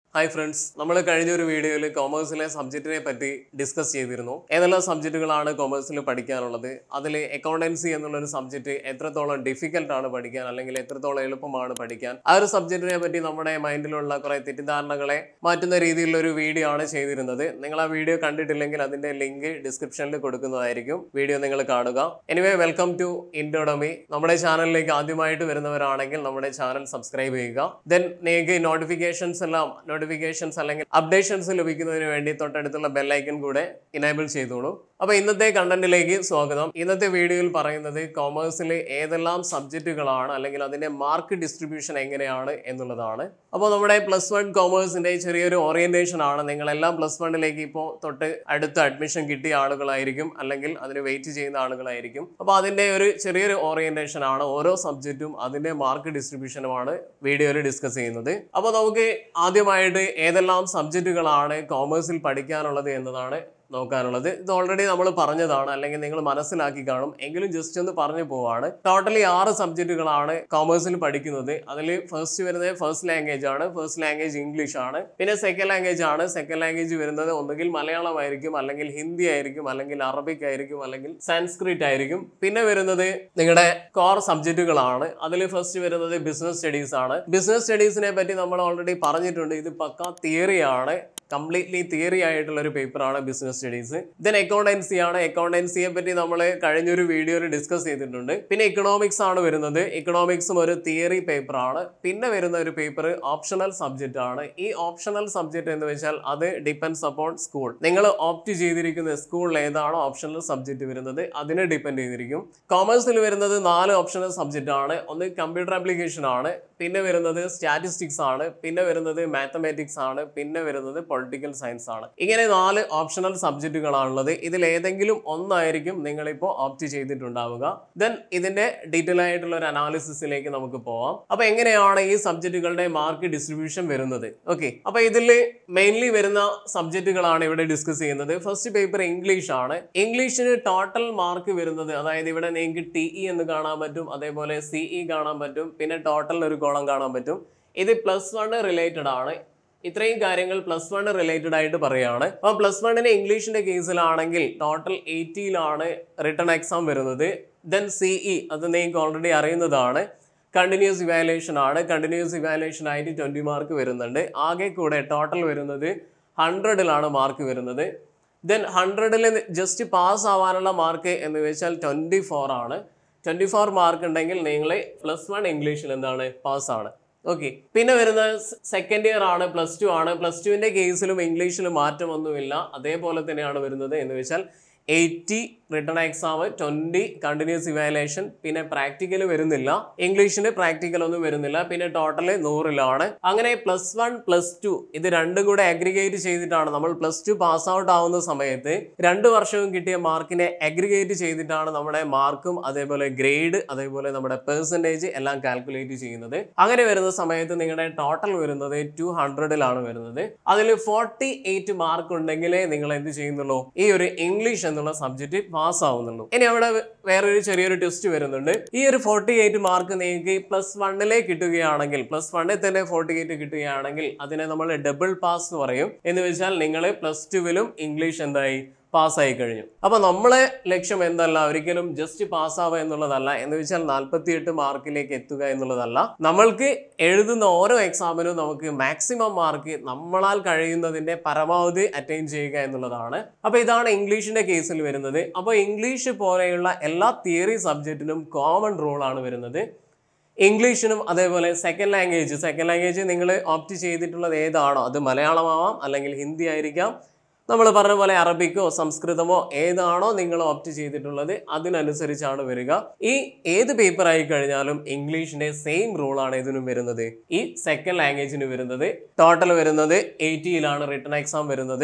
hi friends നമ്മൾ കഴിഞ്ഞ ഒരു വീഡിയോയിൽ കോമേഴ്സിലെ സബ്ജക്റ്റിനെ പറ്റി ഡിസ്കസ് ചെയ്തിരുന്നു ഏതെല്ലാം സബ്ജക്റ്റുകളാണ് കോമേഴ്സിൽ പഠിക്കാനുള്ളത് അതിൽ അക്കൗണ്ടൻസി എന്നുള്ളൊരു സബ്ജക്റ്റ് എത്രത്തോളം ഡിഫിക്കൽട്ട് ആണ് പഠിക്കാൻ അല്ലെങ്കിൽ എത്രത്തോളം എളുപ്പമാണ് പഠിക്കാൻ ആ ഒരു സബ്ജക്റ്റിനെ പറ്റി നമ്മുടെ മൈൻഡിലുള്ള കുറെ തെറ്റിദ്ധാരണകളെ മാറ്റുന്ന രീതിയിലുള്ള ഒരു വീഡിയോ ആണ് ചെയ്തിരുന്നത് നിങ്ങൾ ആ വീഡിയോ കണ്ടിട്ടില്ലെങ്കിൽ അതിന്റെ ലിങ്ക് ഡിസ്ക്രിപ്ഷനിൽ കൊടുക്കുന്നതായിരിക്കും വീഡിയോ നിങ്ങൾ കാണുക എനിവേ വെൽക്കം ടു ഇൻഡോഡമി നമ്മുടെ ചാനലിലേക്ക് ആദ്യമായിട്ട് വരുന്നവരാണെങ്കിൽ നമ്മുടെ ചാനൽ സബ്സ്ക്രൈബ് ചെയ്യുക ദെൻ നിങ്ങൾക്ക് നോട്ടിഫിക്കേഷൻസ് എല്ലാം നോട്ടിഫിക്കേഷൻസ് അല്ലെങ്കിൽ അപ്ഡേഷൻസ് ലഭിക്കുന്നതിന് വേണ്ടി തൊട്ടടുത്തുള്ള ബെല്ലൈക്കൺ കൂടെ ഇനേബിൾ ചെയ്തോളൂ അപ്പോൾ ഇന്നത്തെ കണ്ടന്റിലേക്ക് സ്വാഗതം ഇന്നത്തെ വീഡിയോയിൽ പറയുന്നത് കോമേഴ്സിലെ ഏതെല്ലാം സബ്ജക്റ്റുകളാണ് അല്ലെങ്കിൽ അതിന്റെ മാർക്ക് ഡിസ്ട്രിബ്യൂഷൻ എങ്ങനെയാണ് എന്നുള്ളതാണ് അപ്പോൾ നമ്മുടെ പ്ലസ് വൺ കോമേഴ്സിന്റെ ചെറിയൊരു ഓറിയന്റേഷൻ ആണ് നിങ്ങളെല്ലാം പ്ലസ് വണ്ണിലേക്ക് ഇപ്പോൾ തൊട്ട് അടുത്ത അഡ്മിഷൻ കിട്ടിയ ആളുകളായിരിക്കും അല്ലെങ്കിൽ അതിന് വെയിറ്റ് ചെയ്യുന്ന ആളുകളായിരിക്കും അപ്പോൾ അതിന്റെ ഒരു ചെറിയൊരു ഓറിയന്റേഷൻ ആണ് ഓരോ സബ്ജക്റ്റും അതിന്റെ മാർക്ക് ഡിസ്ട്രിബ്യൂഷനുമാണ് വീഡിയോയിൽ ഡിസ്കസ് ചെയ്യുന്നത് അപ്പോൾ നമുക്ക് ആദ്യമായിട്ട് ഏതെല്ലാം സബ്ജക്റ്റുകളാണ് കോമേഴ്സിൽ പഠിക്കാനുള്ളത് എന്നതാണ് നോക്കാനുള്ളത് ഇത് ഓൾറെഡി നമ്മൾ പറഞ്ഞതാണ് അല്ലെങ്കിൽ നിങ്ങൾ മനസ്സിലാക്കി കാണും എങ്കിലും ജസ്റ്റ് ഒന്ന് പറഞ്ഞു പോവാണ് ടോട്ടലി ആറ് സബ്ജക്റ്റുകളാണ് കോമേഴ്സിൽ പഠിക്കുന്നത് അതിൽ ഫസ്റ്റ് വരുന്നത് ഫസ്റ്റ് ലാംഗ്വേജ് ആണ് ഫസ്റ്റ് ലാംഗ്വേജ് ഇംഗ്ലീഷ് ആണ് പിന്നെ സെക്കൻഡ് ലാംഗ്വേജ് ആണ് സെക്കൻഡ് ലാംഗ്വേജ് വരുന്നത് ഒന്നുകിൽ മലയാളം ആയിരിക്കും അല്ലെങ്കിൽ ഹിന്ദി ആയിരിക്കും അല്ലെങ്കിൽ അറബിക് ആയിരിക്കും അല്ലെങ്കിൽ സാൻസ്ക്രിറ്റ് ആയിരിക്കും പിന്നെ വരുന്നത് നിങ്ങളുടെ കോർ സബ്ജക്റ്റുകളാണ് അതിൽ ഫസ്റ്റ് വരുന്നത് ബിസിനസ് സ്റ്റഡീസ് ആണ് ബിസിനസ് സ്റ്റഡീസിനെ പറ്റി നമ്മൾ ഓൾറെഡി പറഞ്ഞിട്ടുണ്ട് ഇത് പക്ക തിയറിയാണ് കംപ്ലീറ്റ്ലി തിയറി ആയിട്ടുള്ള ഒരു പേപ്പറാണ് ബിസിനസ് സ്റ്റഡീസ് ദെൻ അക്കൗണ്ടൻസി ആണ് അക്കൗണ്ടൻസിയെ പറ്റി നമ്മൾ കഴിഞ്ഞൊരു വീഡിയോയിൽ ഡിസ്കസ് ചെയ്തിട്ടുണ്ട് പിന്നെ ഇക്കണോമിക്സ് ആണ് വരുന്നത് ഇക്കണോമിക്സും ഒരു തിയറി പേപ്പറാണ് പിന്നെ വരുന്ന ഒരു പേപ്പർ ഓപ്ഷണൽ സബ്ജക്റ്റ് ആണ് ഈ ഓപ്ഷണൽ സബ്ജക്റ്റ് എന്ന് വെച്ചാൽ അത് ഡിപ്പെൻഡ്സ് അപ്പോൺ സ്കൂൾ നിങ്ങൾ ഓപ്റ്റ് ചെയ്തിരിക്കുന്ന സ്കൂളിൽ ഏതാണോ ഓപ്ഷണൽ സബ്ജക്റ്റ് വരുന്നത് അതിനെ ഡിപ്പെൻഡ് ചെയ്തിരിക്കും കോമേഴ്സിൽ വരുന്നത് നാല് ഓപ്ഷണൽ സബ്ജക്റ്റ് ആണ് ഒന്ന് കമ്പ്യൂട്ടർ ആപ്ലിക്കേഷൻ ആണ് പിന്നെ വരുന്നത് സ്റ്റാറ്റിസ്റ്റിക്സ് ആണ് പിന്നെ വരുന്നത് മാത്തമാറ്റിക്സ് ആണ് പിന്നെ വരുന്നത് പൊളിറ്റിക്കൽ സയൻസ് ആണ് ഇങ്ങനെ നാല് ഓപ്ഷണൽ സബ്ജക്റ്റുകളാണുള്ളത് ഇതിൽ ഏതെങ്കിലും ഒന്നായിരിക്കും നിങ്ങളിപ്പോൾ ഓപ്റ്റ് ചെയ്തിട്ടുണ്ടാവുക ദെൻ ഇതിന്റെ ഡീറ്റെയിൽ ആയിട്ടുള്ള ഒരു അനാലിസിസിലേക്ക് നമുക്ക് പോവാം അപ്പൊ എങ്ങനെയാണ് ഈ സബ്ജക്റ്റുകളുടെ മാർക്ക് ഡിസ്ട്രിബ്യൂഷൻ വരുന്നത് ഓക്കെ അപ്പൊ ഇതിൽ മെയിൻലി വരുന്ന സബ്ജക്റ്റുകളാണ് ഇവിടെ ഡിസ്കസ് ചെയ്യുന്നത് ഫസ്റ്റ് പേപ്പർ ഇംഗ്ലീഷ് ആണ് ഇംഗ്ലീഷിന് ടോട്ടൽ മാർക്ക് വരുന്നത് അതായത് ഇവിടെ നിങ്ങൾക്ക് ടി ഇ എന്ന് കാണാൻ പറ്റും അതേപോലെ സിഇ കാണാൻ പറ്റും പിന്നെ ടോട്ടൽ ഒരു കോളം കാണാൻ പറ്റും ഇത് പ്ലസ് വൺ റിലേറ്റഡ് ആണ് ഇത്രയും കാര്യങ്ങൾ പ്ലസ് വൺ റിലേറ്റഡ് ആയിട്ട് പറയുകയാണ് അപ്പോൾ പ്ലസ് വണ്ണിന് ഇംഗ്ലീഷിന്റെ കേസിലാണെങ്കിൽ ടോട്ടൽ എയ്റ്റിയിലാണ് റിട്ടേൺ എക്സാം വരുന്നത് ദെൻ സിഇ അത് നിങ്ങൾക്ക് ഓൾറെഡി അറിയുന്നതാണ് കണ്ടിന്യൂസ് ഇവാലുവേഷൻ ആണ് കണ്ടിന്യൂസ് ഇവാലുവേഷൻ ആയിട്ട് ട്വൻറ്റി മാർക്ക് വരുന്നുണ്ട് ആകെ കൂടെ ടോട്ടൽ വരുന്നത് ഹൺഡ്രഡിലാണ് മാർക്ക് വരുന്നത് ദെൻ ഹൺഡ്രഡിൽ ജസ്റ്റ് പാസ് ആവാനുള്ള മാർക്ക് എന്ന് വെച്ചാൽ ട്വൻറ്റി ഫോർ ആണ് ട്വൻറ്റി ഫോർ മാർക്ക് ഉണ്ടെങ്കിൽ നിങ്ങൾ പ്ലസ് വൺ ഇംഗ്ലീഷിൽ എന്താണ് പാസ്സാണ് ഓക്കെ പിന്നെ വരുന്ന സെക്കൻഡ് ഇയർ ആണ് പ്ലസ് ടു ആണ് പ്ലസ് ടുവിൻ്റെ കേസിലും ഇംഗ്ലീഷിലും മാറ്റമൊന്നുമില്ല അതേപോലെ തന്നെയാണ് വരുന്നത് എന്ന് വെച്ചാൽ eighty written exam twenty continuous evaluation പിന്നെ പ്രാക്ടിക്കൽ വരുന്നില്ല ഇംഗ്ലീഷിന് പ്രാക്ടിക്കൽ ഒന്നും വരുന്നില്ല പിന്നെ ടോട്ടൽ നൂറിലാണ് അങ്ങനെ പ്ലസ് വൺ പ്ലസ് ടു ഇത് രണ്ടും കൂടെ അഗ്രിഗേറ്റ് ചെയ്തിട്ടാണ് നമ്മൾ പ്ലസ് ടു പാസ് ഔട്ട് ആവുന്ന സമയത്ത് രണ്ട് വർഷവും കിട്ടിയ മാർക്കിനെ അഗ്രിഗേറ്റ് ചെയ്തിട്ടാണ് നമ്മുടെ മാർക്കും അതേപോലെ ഗ്രേഡ് അതേപോലെ നമ്മുടെ പെർസെൻറ്റേജ് എല്ലാം കാൽക്കുലേറ്റ് ചെയ്യുന്നത് അങ്ങനെ വരുന്ന സമയത്ത് നിങ്ങളുടെ ടോട്ടൽ വരുന്നത് ടു ഹൺഡ്രഡിലാണ് വരുന്നത് അതിൽ ഫോർട്ടി എയ്റ്റ് മാർക്ക് ഉണ്ടെങ്കിലേ നിങ്ങൾ എന്ത് ചെയ്യുന്നുള്ളൂ ഈ ഒരു ഇംഗ്ലീഷ് എന്നുള്ള സബ്ജക്റ്റ് പാസ് ആവുന്നുള്ളൂ ഇനി അവിടെ വേറൊരു ചെറിയൊരു ടെസ്റ്റ് വരുന്നുണ്ട് ഈ ഒരു ഫോർട്ടി എയ്റ്റ് മാർക്ക് നിങ്ങൾക്ക് പ്ലസ് വണ്ണിലെ കിട്ടുകയാണെങ്കിൽ പ്ലസ് വണ്ണിൽ തന്നെ ഫോർട്ടി എയ്റ്റ് കിട്ടുകയാണെങ്കിൽ അതിനെ നമ്മൾ ഡബിൾ പാസ് എന്ന് പറയും എന്ന് വെച്ചാൽ നിങ്ങൾ പ്ലസ് ടുവിലും ഇംഗ്ലീഷ് എന്തായി പാസ്സായി കഴിഞ്ഞു അപ്പൊ നമ്മളെ ലക്ഷ്യം എന്തല്ല ഒരിക്കലും ജസ്റ്റ് പാസ്സാവുക എന്നുള്ളതല്ല എന്ന് വെച്ചാൽ നാൽപ്പത്തിയെട്ട് മാർക്കിലേക്ക് എത്തുക എന്നുള്ളതല്ല നമ്മൾക്ക് എഴുതുന്ന ഓരോ എക്സാമിനും നമുക്ക് മാക്സിമം മാർക്ക് നമ്മളാൽ കഴിയുന്നതിന്റെ പരമാവധി അറ്റൈൻ ചെയ്യുക എന്നുള്ളതാണ് അപ്പൊ ഇതാണ് ഇംഗ്ലീഷിന്റെ കേസിൽ വരുന്നത് അപ്പോൾ ഇംഗ്ലീഷ് പോലെയുള്ള എല്ലാ തിയറി സബ്ജക്റ്റിനും കോമൺ റൂൾ ആണ് വരുന്നത് ഇംഗ്ലീഷിനും അതേപോലെ സെക്കൻഡ് ലാംഗ്വേജ് സെക്കൻഡ് ലാംഗ്വേജ് നിങ്ങൾ ഓപ്റ്റ് ചെയ്തിട്ടുള്ളത് ഏതാണോ അത് മലയാളമാവാം അല്ലെങ്കിൽ ഹിന്ദി ആയിരിക്കാം നമ്മൾ പറഞ്ഞ പോലെ അറബിക്കോ സംസ്കൃതമോ ഏതാണോ നിങ്ങൾ ഓപ്റ്റ് ചെയ്തിട്ടുള്ളത് അതിനനുസരിച്ചാണ് വരിക ഈ ഏത് പേപ്പർ ആയി കഴിഞ്ഞാലും ഇംഗ്ലീഷിന്റെ സെയിം റൂളാണ് ഇതിനും വരുന്നത് ഈ സെക്കൻഡ് ലാംഗ്വേജിന് വരുന്നത് ടോട്ടൽ വരുന്നത് എയ്റ്റിയിലാണ് റിട്ടേൺ എക്സാം വരുന്നത്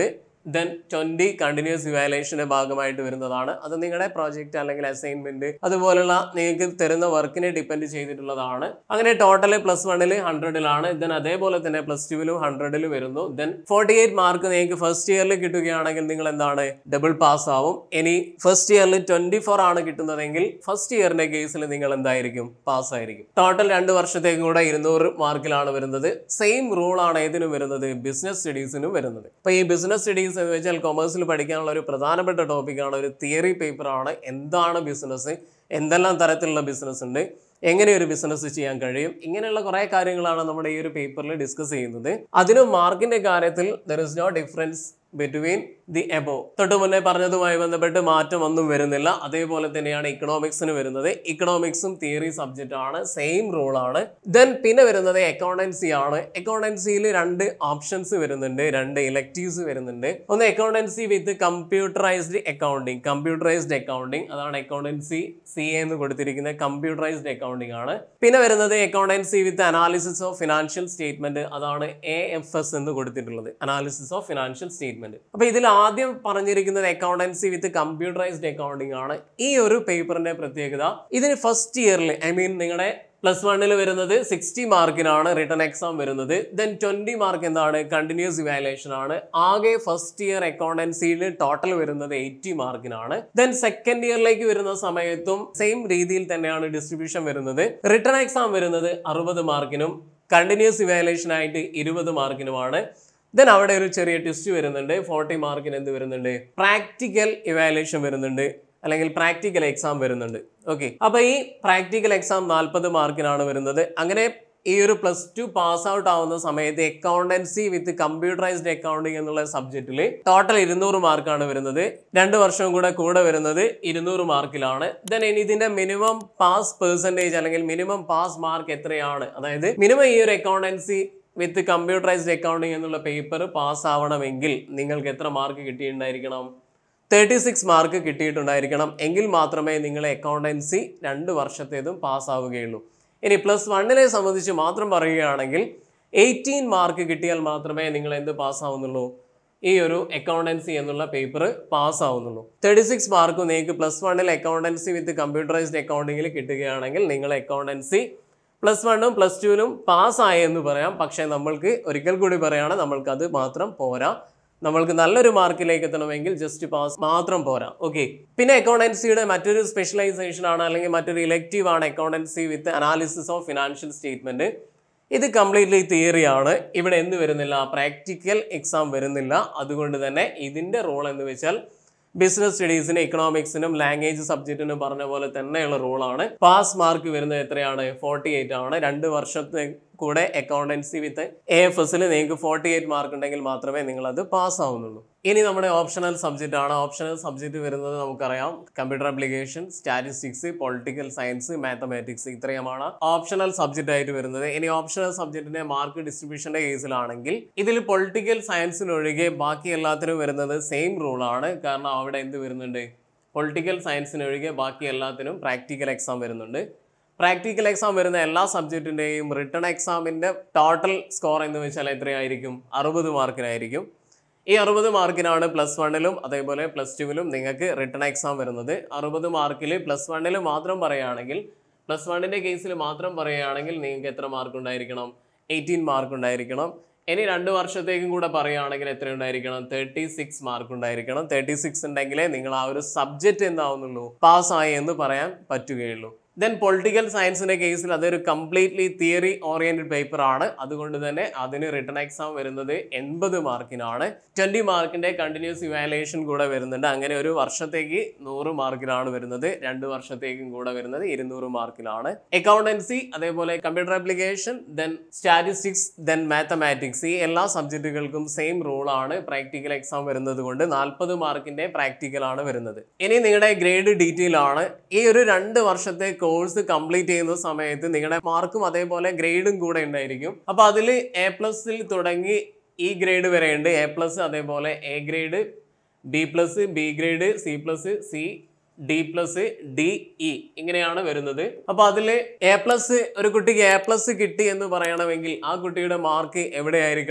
ദെൻ ട്വന്റി കണ്ടിന്യൂസ് ഇവാലുവേഷന്റെ ഭാഗമായിട്ട് വരുന്നതാണ് അത് നിങ്ങളുടെ പ്രോജക്റ്റ് അല്ലെങ്കിൽ അസൈൻമെന്റ് അതുപോലുള്ള നിങ്ങൾക്ക് തരുന്ന വർക്കിനെ ഡിപ്പെൻഡ് ചെയ്തിട്ടുള്ളതാണ് അങ്ങനെ ടോട്ടൽ പ്ലസ് വണ്ണിൽ ഹൺഡ്രഡിലാണ് ദെൻ അതേപോലെ തന്നെ പ്ലസ് ടുവിലും ഹൺഡ്രഡിൽ വരുന്നു ദെൻ ഫോർട്ടി എയ്റ്റ് മാർക്ക് നിങ്ങൾക്ക് ഫസ്റ്റ് ഇയറിൽ കിട്ടുകയാണെങ്കിൽ നിങ്ങൾ എന്താണ് ഡബിൾ പാസ് ആവും ഇനി ഫസ്റ്റ് ഇയറിൽ ട്വന്റി ഫോർ ആണ് കിട്ടുന്നതെങ്കിൽ ഫസ്റ്റ് ഇയറിന്റെ കേസിൽ നിങ്ങൾ എന്തായിരിക്കും പാസ് ആയിരിക്കും ടോട്ടൽ രണ്ട് വർഷത്തേക്കും കൂടെ ഇരുന്നൂറ് മാർക്കിലാണ് വരുന്നത് സെയിം റൂൾ ആണ് ഏതിനും വരുന്നത് ബിസിനസ് സ്റ്റഡീസിനും വരുന്നത് അപ്പൊ ഈ ബിസിനസ് സ്റ്റഡീസ് എന്ന് വെച്ചാൽ കൊമേഴ്സിൽ പഠിക്കാനുള്ള ഒരു പ്രധാനപ്പെട്ട ടോപ്പിക്കാണ് ഒരു തിയറി പേപ്പറാണ് എന്താണ് ബിസിനസ് എന്തെല്ലാം തരത്തിലുള്ള ബിസിനസ് ഉണ്ട് എങ്ങനെ ഒരു ബിസിനസ് ചെയ്യാൻ കഴിയും ഇങ്ങനെയുള്ള കുറേ കാര്യങ്ങളാണ് നമ്മുടെ ഈ ഒരു പേപ്പറിൽ ഡിസ്കസ് ചെയ്യുന്നത് അതിനും മാർക്കിന്റെ കാര്യത്തിൽ there is no difference between the above തൊട്ട് മുന്നേ പറഞ്ഞതുമായി ബന്ധപ്പെട്ട് മാറ്റം ഒന്നും വരുന്നില്ല അതേപോലെ തന്നെയാണ് ഇക്കണോമിക്സിന് വരുന്നത് ഇക്കണോമിക്സും തിയറി സബ്ജക്റ്റ് ആണ് സെയിം റൂൾ ആണ് ദെൻ പിന്നെ വരുന്നത് അക്കൗണ്ടൻസി ആണ് അക്കൗണ്ടൻസിയിൽ രണ്ട് ഓപ്ഷൻസ് വരുന്നുണ്ട് രണ്ട് ഇലക്റ്റീവ്സ് വരുന്നുണ്ട് ഒന്ന് accountancy with computerised accounting computerised accounting അതാണ് അക്കൗണ്ടൻസി സി എന്ന് കൊടുത്തിരിക്കുന്ന കമ്പ്യൂട്ടറൈസ്ഡ് അക്കൗണ്ടിങ് ആണ് പിന്നെ വരുന്നത് accountancy with analysis of financial statement അതാണ് എ എഫ് എസ് എന്ന് കൊടുത്തിട്ടുള്ളത് അനാലിസിസ് ഓഫ് ഫിനാൻഷ്യൽ സ്റ്റേറ്റ്മെന്റ് അപ്പൊ ഇതിൽ ആദ്യം പറഞ്ഞിരിക്കുന്നത് അക്കൗണ്ടൻസി വിത്ത് കമ്പ്യൂട്ടറൈസ്ഡ് അക്കൗണ്ടിങ് ആണ് ഈ ഒരു പേപ്പറിന്റെ പ്രത്യേകത ഇതിന് ഫസ്റ്റ് ഇയറിൽ ഐ മീൻ നിങ്ങളുടെ പ്ലസ് വണ്ണിൽ വരുന്നത് സിക്സ്റ്റി മാർക്കിനാണ് റിട്ടേൺ എക്സാം വരുന്നത് ദെൻ ട്വന്റി മാർക്ക് എന്താണ് കണ്ടിന്യൂസ് ഇവാലുവേഷൻ ആണ് ആകെ ഫസ്റ്റ് ഇയർ അക്കൗണ്ടൻസിയിൽ ടോട്ടൽ വരുന്നത് എയ്റ്റി മാർക്കിനാണ് ദെൻ സെക്കൻഡ് ഇയറിലേക്ക് വരുന്ന സമയത്തും സെയിം രീതിയിൽ തന്നെയാണ് ഡിസ്ട്രിബ്യൂഷൻ വരുന്നത് റിട്ടേൺ എക്സാം വരുന്നത് അറുപത് മാർക്കിനും കണ്ടിന്യൂസ് ഇവാലുവേഷൻ ആയിട്ട് ഇരുപത് മാർക്കിനുമാണ് ദെൻ അവിടെ ഒരു ചെറിയ ടെസ്റ്റ് വരുന്നുണ്ട് ഫോർട്ടി മാർക്കിന് എന്ത് വരുന്നുണ്ട് പ്രാക്ടിക്കൽ ഇവാലുവേഷൻ വരുന്നുണ്ട് അല്ലെങ്കിൽ പ്രാക്ടിക്കൽ എക്സാം വരുന്നുണ്ട് ഓക്കെ അപ്പൊ ഈ പ്രാക്ടിക്കൽ എക്സാം നാൽപ്പത് മാർക്കിനാണ് വരുന്നത് അങ്ങനെ ഈ ഒരു പ്ലസ് ടു പാസ് ഔട്ട് ആവുന്ന സമയത്ത് അക്കൗണ്ടൻസി വിത്ത് കമ്പ്യൂട്ടറൈസ്ഡ് അക്കൗണ്ടിങ് എന്നുള്ള സബ്ജക്റ്റിൽ ടോട്ടൽ ഇരുന്നൂറ് മാർക്കാണ് വരുന്നത് രണ്ട് വർഷവും കൂടെ കൂടെ വരുന്നത് ഇരുന്നൂറ് മാർക്കിലാണ് ദെൻ ഇനി ഇതിന്റെ മിനിമം പാസ് പെർസെൻറ്റേജ് അല്ലെങ്കിൽ മിനിമം പാസ് മാർക്ക് എത്രയാണ് അതായത് മിനിമം ഈ ഒരു അക്കൗണ്ടൻസി വിത്ത് കമ്പ്യൂട്ടറൈസ്ഡ് അക്കൗണ്ടിങ് എന്നുള്ള പേപ്പർ പാസ് ആവണമെങ്കിൽ നിങ്ങൾക്ക് എത്ര മാർക്ക് കിട്ടിയിട്ടുണ്ടായിരിക്കണം തേർട്ടി സിക്സ് മാർക്ക് കിട്ടിയിട്ടുണ്ടായിരിക്കണം എങ്കിൽ മാത്രമേ നിങ്ങൾ അക്കൗണ്ടൻസി രണ്ട് വർഷത്തേതും പാസ്സാവുകയുള്ളൂ ഇനി പ്ലസ് വണ്ണിനെ സംബന്ധിച്ച് മാത്രം പറയുകയാണെങ്കിൽ എയ്റ്റീൻ മാർക്ക് കിട്ടിയാൽ മാത്രമേ നിങ്ങൾ എന്ത് പാസ്സാവുന്നുള്ളൂ ഈ ഒരു അക്കൗണ്ടൻസി എന്നുള്ള പേപ്പർ പാസ്സാവുന്നുള്ളൂ തേർട്ടി സിക്സ് മാർക്ക് നിങ്ങൾക്ക് പ്ലസ് വണ്ണിൽ അക്കൗണ്ടൻസി വിത്ത് കമ്പ്യൂട്ടറൈസ്ഡ് അക്കൗണ്ടിങ്ങിൽ കിട്ടുകയാണെങ്കിൽ നിങ്ങൾ അക്കൗണ്ടൻസി പ്ലസ് വണ്ണും പ്ലസ് ടുവിനും പാസ്സായി എന്ന് പറയാം പക്ഷേ നമ്മൾക്ക് ഒരിക്കൽ കൂടി പറയുകയാണ് നമ്മൾക്ക് അത് മാത്രം പോരാ നമ്മൾക്ക് നല്ലൊരു മാർക്കിലേക്ക് എത്തണമെങ്കിൽ ജസ്റ്റ് പാസ് മാത്രം പോരാ ഓക്കെ പിന്നെ അക്കൗണ്ടൻസിയുടെ മറ്റൊരു സ്പെഷ്യലൈസേഷൻ ആണ് അല്ലെങ്കിൽ മറ്റൊരു ഇലക്റ്റീവ് ആണ് accountancy with analysis of financial statement ഇത് കംപ്ലീറ്റ്ലി തിയറി ആണ് ഇവിടെ എന്ത് വരുന്നില്ല പ്രാക്ടിക്കൽ എക്സാം വരുന്നില്ല അതുകൊണ്ട് തന്നെ ഇതിന്റെ റോൾ എന്ന് വെച്ചാൽ ബിസിനസ് സ്റ്റഡീസിനും എക്കണോമിക്സിനും ലാംഗ്വേജ് സബ്ജക്റ്റിനും പറഞ്ഞ പോലെ തന്നെയുള്ള റൂളാണ് പാസ് മാർക്ക് വരുന്നത് എത്രയാണ് ഫോർട്ടി എയ്റ്റ് ആണ് രണ്ട് വർഷത്തെ കൂടെ അക്കൗണ്ടൻസി വിത്ത് എ എഫ് എസിൽ നിങ്ങൾക്ക് ഫോർട്ടി എയ്റ്റ് മാർക്ക് ഉണ്ടെങ്കിൽ മാത്രമേ നിങ്ങൾ അത് പാസ് ആവുന്നുള്ളൂ ഇനി നമ്മുടെ ഓപ്ഷണൽ സബ്ജക്റ്റ് ആണ് ഓപ്ഷണൽ സബ്ജക്റ്റ് വരുന്നത് നമുക്കറിയാം computer application statistics political science mathematics ഇത്രയുമാണ് ഓപ്ഷണൽ സബ്ജക്റ്റ് ആയിട്ട് വരുന്നത് ഇനി ഓപ്ഷണൽ സബ്ജക്റ്റിന്റെ മാർക്ക് ഡിസ്ട്രിബ്യൂഷന്റെ കേസിലാണെങ്കിൽ ഇതിൽ പൊളിറ്റിക്കൽ സയൻസിനൊഴികെ ബാക്കി എല്ലാത്തിനും വരുന്നത് സെയിം റൂളാണ് കാരണം അവിടെ എന്ത് വരുന്നുണ്ട് പൊളിറ്റിക്കൽ സയൻസിനൊഴികെ ബാക്കി എല്ലാത്തിനും പ്രാക്ടിക്കൽ എക്സാം വരുന്നുണ്ട് പ്രാക്ടിക്കൽ എക്സാം വരുന്ന എല്ലാ സബ്ജക്റ്റിൻ്റെയും റിട്ടേൺ എക്സാമിൻ്റെ ടോട്ടൽ സ്കോർ എന്ന് വെച്ചാൽ എത്രയായിരിക്കും അറുപത് മാർക്കിനായിരിക്കും ഈ അറുപത് മാർക്കിനാണ് പ്ലസ് വണ്ണിലും അതേപോലെ പ്ലസ് ടുവിലും നിങ്ങൾക്ക് റിട്ടേൺ എക്സാം വരുന്നത് അറുപത് മാർക്കിൽ പ്ലസ് വണ്ണിൽ മാത്രം പറയുകയാണെങ്കിൽ പ്ലസ് വണ്ണിൻ്റെ കേസിൽ മാത്രം പറയുകയാണെങ്കിൽ നിങ്ങൾക്ക് എത്ര മാർക്ക് ഉണ്ടായിരിക്കണം എയ്റ്റീൻ മാർക്ക് ഉണ്ടായിരിക്കണം ഇനി രണ്ട് വർഷത്തേക്കും കൂടെ പറയുകയാണെങ്കിൽ എത്ര ഉണ്ടായിരിക്കണം തേർട്ടി സിക്സ് മാർക്ക് ഉണ്ടായിരിക്കണം തേർട്ടി സിക്സ് ഉണ്ടെങ്കിലേ നിങ്ങൾ ആ ഒരു സബ്ജക്റ്റ് എന്താവുന്നുള്ളൂ പാസ്സായി എന്ന് പറയാൻ പറ്റുകയുള്ളൂ ദെൻ പൊളിറ്റിക്കൽ സയൻസിന്റെ കേസിൽ അതൊരു കംപ്ലീറ്റ്ലി തിയറി ഓറിയന്റഡ് പേപ്പർ ആണ് അതുകൊണ്ട് തന്നെ അതിന് റിട്ടേൺ എക്സാം വരുന്നത് എൺപത് മാർക്കിനാണ് ട്വന്റി മാർക്കിന്റെ കണ്ടിന്യൂസ് ഇവാലുവേഷൻ കൂടെ വരുന്നുണ്ട് അങ്ങനെ ഒരു വർഷത്തേക്ക് നൂറ് മാർക്കിനാണ് വരുന്നത് രണ്ട് വർഷത്തേക്കും കൂടെ വരുന്നത് ഇരുന്നൂറ് മാർക്കിലാണ് അക്കൗണ്ടൻസി അതേപോലെ computer application then statistics then mathematics ഈ എല്ലാ സബ്ജക്റ്റുകൾക്കും സെയിം റൂളാണ് പ്രാക്ടിക്കൽ എക്സാം വരുന്നത് കൊണ്ട് നാൽപ്പത് മാർക്കിന്റെ പ്രാക്ടിക്കൽ ആണ് വരുന്നത് ഇനി നിങ്ങളുടെ ഗ്രേഡ് ഡീറ്റെയിൽ ആണ് ഈ ഒരു രണ്ട് വർഷത്തെ കോഴ്സ് കംപ്ലീറ്റ് ചെയ്യുന്ന സമയത്ത് നിങ്ങളുടെ മാർക്കും അതേപോലെ ഗ്രേഡും കൂടെ ഉണ്ടായിരിക്കും അപ്പൊ അതിൽ എ പ്ലസിൽ തുടങ്ങി ഈ ഗ്രേഡ് വരെ ഉണ്ട് എ പ്ലസ് അതേപോലെ A grade B plus B grade C plus C D plus D E ഇങ്ങനെയാണ് വരുന്നത് അപ്പൊ അതിൽ എ പ്ലസ് ഒരു കുട്ടിക്ക് എ പ്ലസ് കിട്ടി എന്ന് പറയണമെങ്കിൽ ആ കുട്ടിയുടെ മാർക്ക് എവിടെയായിരിക്കണം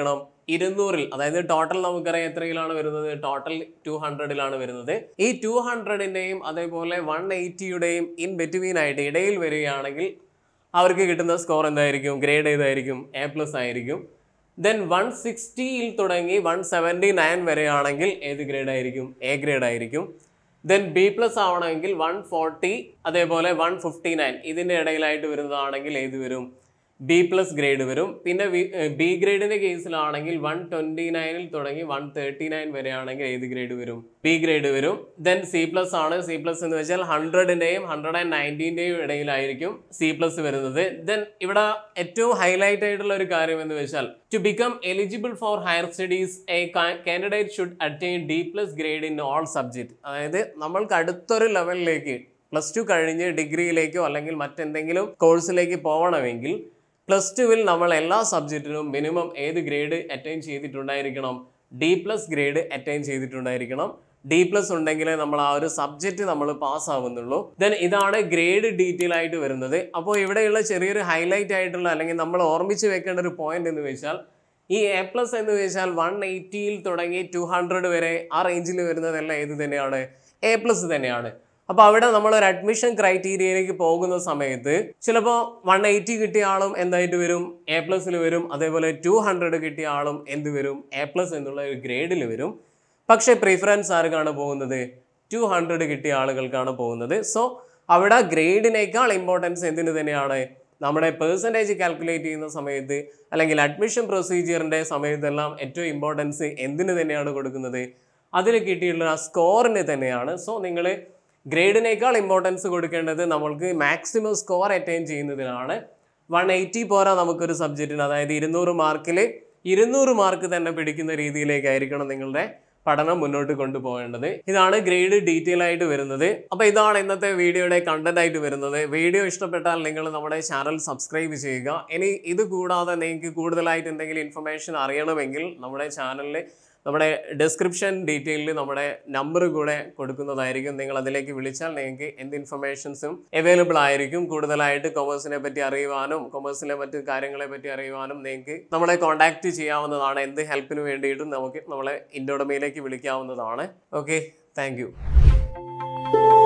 ഇരുന്നൂറിൽ അതായത് ടോട്ടൽ നമുക്കറിയാം എത്രയിലാണ് വരുന്നത് ടോട്ടൽ ടു ഹൺഡ്രഡിലാണ് വരുന്നത് ഈ ടു ഹൺഡ്രഡിൻ്റെയും അതേപോലെ വൺ എയ്റ്റിയുടെയും ഇൻ ബിറ്റ്വീൻ ആയിട്ട് ഇടയിൽ വരികയാണെങ്കിൽ അവർക്ക് കിട്ടുന്ന സ്കോർ എന്തായിരിക്കും ഗ്രേഡ് ഏതായിരിക്കും എ പ്ലസ് ആയിരിക്കും ദെൻ വൺ സിക്സ്റ്റിയിൽ തുടങ്ങി വൺ സെവൻറ്റി നയൻ വരെയാണെങ്കിൽ ഏത് ഗ്രേഡ് ആയിരിക്കും എ ഗ്രേഡ് ആയിരിക്കും ദെൻ ബി പ്ലസ് ആവണമെങ്കിൽ വൺ ഫോർട്ടി അതേപോലെ വൺ ഫിഫ്റ്റി നയൻ ഇതിൻ്റെ ഇടയിലായിട്ട് വരുന്നതാണെങ്കിൽ ഏത് വരും ബി പ്ലസ് ഗ്രേഡ് വരും പിന്നെ ബി ഗ്രേഡിന്റെ കേസിലാണെങ്കിൽ വൺ ട്വന്റി നയനിൽ തുടങ്ങി വൺ തേർട്ടി നയൻ വരെയാണെങ്കിൽ ഏത് ഗ്രേഡ് വരും ബി ഗ്രേഡ് വരും ദെൻ സി പ്ലസ് ആണ് സി പ്ലസ് എന്ന് വെച്ചാൽ ഹൺഡ്രഡിന്റെയും ഹൺഡ്രഡ് ആൻഡ് നയൻറ്റീൻ്റെയും ഇടയിലായിരിക്കും സി പ്ലസ് വരുന്നത് ദെൻ ഇവിടെ ഏറ്റവും ഹൈലൈറ്റ് ആയിട്ടുള്ള ഒരു കാര്യം എന്ന് വെച്ചാൽ to become eligible for higher studies a candidate should attain D plus grade in all subject അതായത് നമ്മൾക്ക് അടുത്തൊരു ലെവലിലേക്ക് പ്ലസ് ടു കഴിഞ്ഞ് ഡിഗ്രിയിലേക്കോ അല്ലെങ്കിൽ മറ്റെന്തെങ്കിലും കോഴ്സിലേക്ക് പോകണമെങ്കിൽ പ്ലസ് ടുവിൽ നമ്മൾ എല്ലാ സബ്ജക്റ്റിനും മിനിമം ഏത് ഗ്രേഡ് അറ്റൈൻ ചെയ്തിട്ടുണ്ടായിരിക്കണം ഡി പ്ലസ് ഗ്രേഡ് അറ്റൈൻ ചെയ്തിട്ടുണ്ടായിരിക്കണം ഡി പ്ലസ് ഉണ്ടെങ്കിലേ നമ്മൾ ആ ഒരു സബ്ജക്റ്റ് നമ്മൾ പാസ് ആവുന്നുള്ളൂ ദെൻ ഇതാണ് ഗ്രേഡ് ഡീറ്റെയിൽ ആയിട്ട് വരുന്നത് അപ്പോൾ ഇവിടെയുള്ള ചെറിയൊരു ഹൈലൈറ്റ് ആയിട്ടുള്ള അല്ലെങ്കിൽ നമ്മൾ ഓർമ്മിച്ച് വെക്കേണ്ട ഒരു പോയിന്റ് എന്ന് വെച്ചാൽ ഈ എ പ്ലസ് എന്ന് വെച്ചാൽ വൺ എയ്റ്റിയിൽ തുടങ്ങി ടു ഹൺഡ്രഡ് വരെ ആ റേഞ്ചിൽ വരുന്നതെല്ലാം ഏത് തന്നെയാണ് എ പ്ലസ് തന്നെയാണ് അപ്പോൾ അവിടെ നമ്മൾ ഒരു അഡ്മിഷൻ ക്രൈറ്റീരിയയിലേക്ക് പോകുന്ന സമയത്ത് ചിലപ്പോൾ വൺ എയ്റ്റി കിട്ടിയ ആളും എന്തായിട്ട് വരും എ പ്ലസിൽ വരും അതേപോലെ ടു ഹൺഡ്രഡ് കിട്ടിയ ആളും എന്ത് വരും എ പ്ലസ് എന്നുള്ള ഒരു ഗ്രേഡിൽ വരും പക്ഷേ പ്രിഫറൻസ് ആർക്കാണ് പോകുന്നത് ടു ഹൺഡ്രഡ് കിട്ടിയ ആളുകൾക്കാണ് പോകുന്നത് സോ അവിടെ ഗ്രേഡിനേക്കാൾ ഇമ്പോർട്ടൻസ് എന്തിനു തന്നെയാണ് നമ്മുടെ പേഴ്സൻറ്റേജ് കാൽക്കുലേറ്റ് ചെയ്യുന്ന സമയത്ത് അല്ലെങ്കിൽ അഡ്മിഷൻ പ്രൊസീജിയറിൻ്റെ സമയത്തെല്ലാം ഏറ്റവും ഇമ്പോർട്ടൻസ് എന്തിനു തന്നെയാണ് കൊടുക്കുന്നത് അതിൽ കിട്ടിയിട്ടുള്ള ആ സ്കോറിന് തന്നെയാണ് സോ നിങ്ങൾ ഗ്രേഡിനേക്കാൾ ഇമ്പോർട്ടൻസ് കൊടുക്കേണ്ടത് നമ്മൾക്ക് മാക്സിമം സ്കോർ അറ്റൈൻ ചെയ്യുന്നതിനാണ് വൺ എയ്റ്റി പോരാ നമുക്കൊരു സബ്ജക്റ്റിന് അതായത് ഇരുന്നൂറ് മാർക്കിൽ ഇരുന്നൂറ് മാർക്ക് തന്നെ പിടിക്കുന്ന രീതിയിലേക്കായിരിക്കണം നിങ്ങളുടെ പഠനം മുന്നോട്ട് കൊണ്ടുപോകേണ്ടത് ഇതാണ് ഗ്രേഡ് ഡീറ്റെയിൽ ആയിട്ട് വരുന്നത് അപ്പോൾ ഇതാണ് ഇന്നത്തെ വീഡിയോയുടെ കണ്ടന്റ് ആയിട്ട് വരുന്നത് വീഡിയോ ഇഷ്ടപ്പെട്ടാൽ നിങ്ങൾ നമ്മുടെ ചാനൽ സബ്സ്ക്രൈബ് ചെയ്യുക ഇനി ഇത് കൂടാതെ നിങ്ങൾക്ക് കൂടുതലായിട്ട് എന്തെങ്കിലും ഇൻഫർമേഷൻ അറിയണമെങ്കിൽ നമ്മുടെ ചാനലിൽ നമ്മുടെ ഡിസ്ക്രിപ്ഷൻ ഡീറ്റെയിലിൽ നമ്മുടെ നമ്പർ കൂടെ കൊടുക്കുന്നതായിരിക്കും നിങ്ങൾ അതിലേക്ക് വിളിച്ചാൽ നിങ്ങൾക്ക് എന്ത് ഇൻഫർമേഷൻസും അവൈലബിൾ ആയിരിക്കും കൂടുതലായിട്ട് കൊമേഴ്സിനെ പറ്റി അറിയുവാനും കൊമേഴ്സിലെ മറ്റ് കാര്യങ്ങളെ പറ്റി അറിയുവാനും നിങ്ങൾക്ക് നമ്മളെ കോൺടാക്റ്റ് ചെയ്യാവുന്നതാണ് എന്ത് ഹെൽപ്പിന് വേണ്ടിയിട്ടും നമുക്ക് നമ്മളെ ഇൻഡോഡമയിലേക്ക് വിളിക്കാവുന്നതാണ് ഓക്കെ താങ്ക്